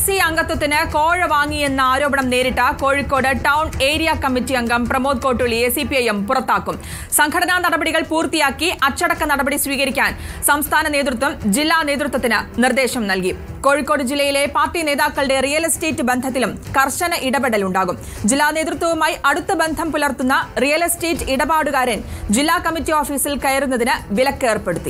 C അംഗത്വത്തിന് കോഴ വാങ്ങിയെന്ന ആരോപണം നേരിട്ട കോഴിക്കോട് ടൗൺ ഏരിയ കമ്മിറ്റി അംഗം പ്രമോദ് കോട്ടുളിയെ സി പി ഐ എം പുറത്താക്കും സംഘടനാ നടപടികൾ പൂർത്തിയാക്കി അച്ചടക്ക നടപടി സ്വീകരിക്കാൻ സംസ്ഥാന നേതൃത്വം ജില്ലാ നേതൃത്വത്തിന് നിർദ്ദേശം നൽകി കോഴിക്കോട് ജില്ലയിലെ പാർട്ടി നേതാക്കളുടെ റിയൽ എസ്റ്റേറ്റ് ബന്ധത്തിലും കർശന ഇടപെടലുണ്ടാകും ജില്ലാ നേതൃത്വവുമായി അടുത്ത ബന്ധം പുലർത്തുന്ന റിയൽ എസ്റ്റേറ്റ് ഇടപാടുകാരൻ ജില്ലാ കമ്മിറ്റി ഓഫീസിൽ കയറുന്നതിന് വിലക്ക് ഏർപ്പെടുത്തി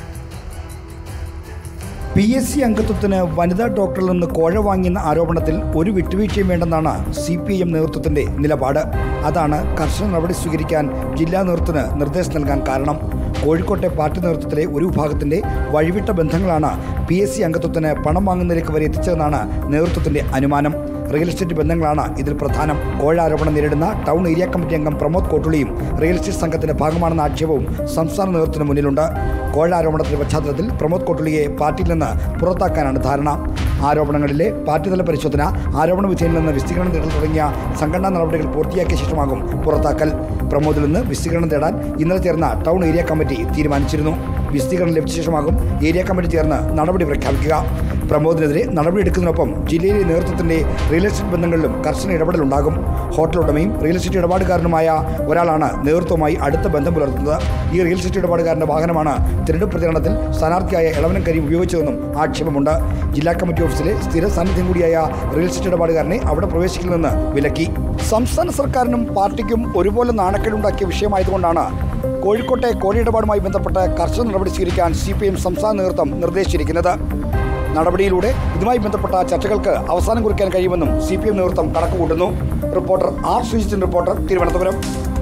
പി എസ് സി അംഗത്വത്തിന് വനിതാ ഡോക്ടറിൽ നിന്ന് കോഴ വാങ്ങിയെന്ന ആരോപണത്തിൽ ഒരു വിട്ടുവീഴ്ചയും വേണ്ടെന്നാണ് സി പി എം നേതൃത്വത്തിന്റെ നിലപാട് അതാണ് കർശന നടപടി സ്വീകരിക്കാൻ ജില്ലാ നേതൃത്വത്തിന് നിർദ്ദേശം നൽകാൻ കാരണം കോഴിക്കോട്ടെ പാർട്ടി നേതൃത്വത്തിലെ ഒരു വിഭാഗത്തിന്റെ വഴിവിട്ട ബന്ധങ്ങളാണ് പി എസ് സി അംഗത്വത്തിന് പണം വാങ്ങുന്നതിലേക്ക് വരെ എത്തിച്ചതെന്നാണ് നേതൃത്വത്തിന്റെ അനുമാനം റിയൽ എസ്റ്റേറ്റ് ബന്ധങ്ങളാണ് ഇതിൽ പ്രധാനം കോഴ ആരോപണം നേരിടുന്ന ടൗൺ ഏരിയ കമ്മിറ്റി അംഗം പ്രമോദ് കോട്ടുളിയും റിയൽ എസ്റ്റേറ്റ് സംഘത്തിന്റെ ഭാഗമാണെന്ന ആക്ഷേപവും സംസ്ഥാന നേതൃത്വത്തിന് മുന്നിലുണ്ട് കോഴ ആരോപണത്തിന്റെ പശ്ചാത്തലത്തിൽ പ്രമോദ് കോട്ടുളിയെ പാർട്ടിയിൽ നിന്ന് പുറത്താക്കാനാണ് ധാരണ ആരോപണങ്ങളിലെ പാർട്ടിതല പരിശോധന ആരോപണ വിധേയനിൽ നിന്ന് വിസ്തീർണം തേടൽ തുടങ്ങിയ സംഘടനാ നടപടികൾ പൂർത്തിയാക്കിയ ശേഷമാകും പുറത്താക്കൽ പ്രമോദിൽ നിന്ന് വിസ്തീർണം തേടാൻ ഇന്നലെ ചേർന്ന ടൗൺ ഏരിയ കമ്മിറ്റി തീരുമാനിച്ചിരുന്നു വിസ്തീർണം ലഭിച്ച ശേഷമാകും ഏരിയ കമ്മിറ്റി ചേർന്ന് നടപടി പ്രഖ്യാപിക്കുക പ്രമോദിനെതിരെ നടപടിയെടുക്കുന്നതിനൊപ്പം ജില്ലയിലെ നേതൃത്വത്തിന്റെ റിയൽ എസ്റ്റേറ്റ് ബന്ധങ്ങളിലും കർശന ഇടപെടലുണ്ടാകും ഹോട്ടൽ ഉടമയും റിയൽ എസ്റ്റേറ്റ് ഇടപാടുകാരനുമായ ഒരാളാണ് നേതൃത്വവുമായി അടുത്ത ബന്ധം പുലർത്തുന്നത് ഈ റിയൽ എസ്റ്റേറ്റ് ഇടപാടുകാരന്റെ വാഹനമാണ് തിരഞ്ഞെടുപ്പ് പ്രചരണത്തിൽ സ്ഥാനാർത്ഥിയായ ഇളവനം കരീം ഉപയോഗിച്ചതെന്നും ആക്ഷേപമുണ്ട് ജില്ലാ കമ്മിറ്റി ഓഫീസിലെ സ്ഥിര സാന്നിധ്യം കൂടിയായ റിയൽ എസ്റ്റേറ്റ് ഇടപാടുകാരനെ അവിടെ പ്രവേശിക്കൽ നിന്ന് വിലക്കി സംസ്ഥാന സർക്കാരിനും പാർട്ടിക്കും ഒരുപോലെ നാണക്കേടുണ്ടാക്കിയ വിഷയമായതുകൊണ്ടാണ് കോഴിക്കോട്ടെ കോഴിയിടപാടുമായി ബന്ധപ്പെട്ട് കർശന നടപടി സ്വീകരിക്കാൻ സി പി എം സംസ്ഥാന നേതൃത്വം നിർദ്ദേശിച്ചിരിക്കുന്നത് നടപടിയിലൂടെ ഇതുമായി ബന്ധപ്പെട്ട ചർച്ചകൾക്ക് അവസാനം കുറിക്കാൻ കഴിയുമെന്നും സി പി എം നേതൃത്വം കണക്കുകൂട്ടുന്നു റിപ്പോർട്ടർ ആർ സുജിത്തിൻ റിപ്പോർട്ടർ തിരുവനന്തപുരം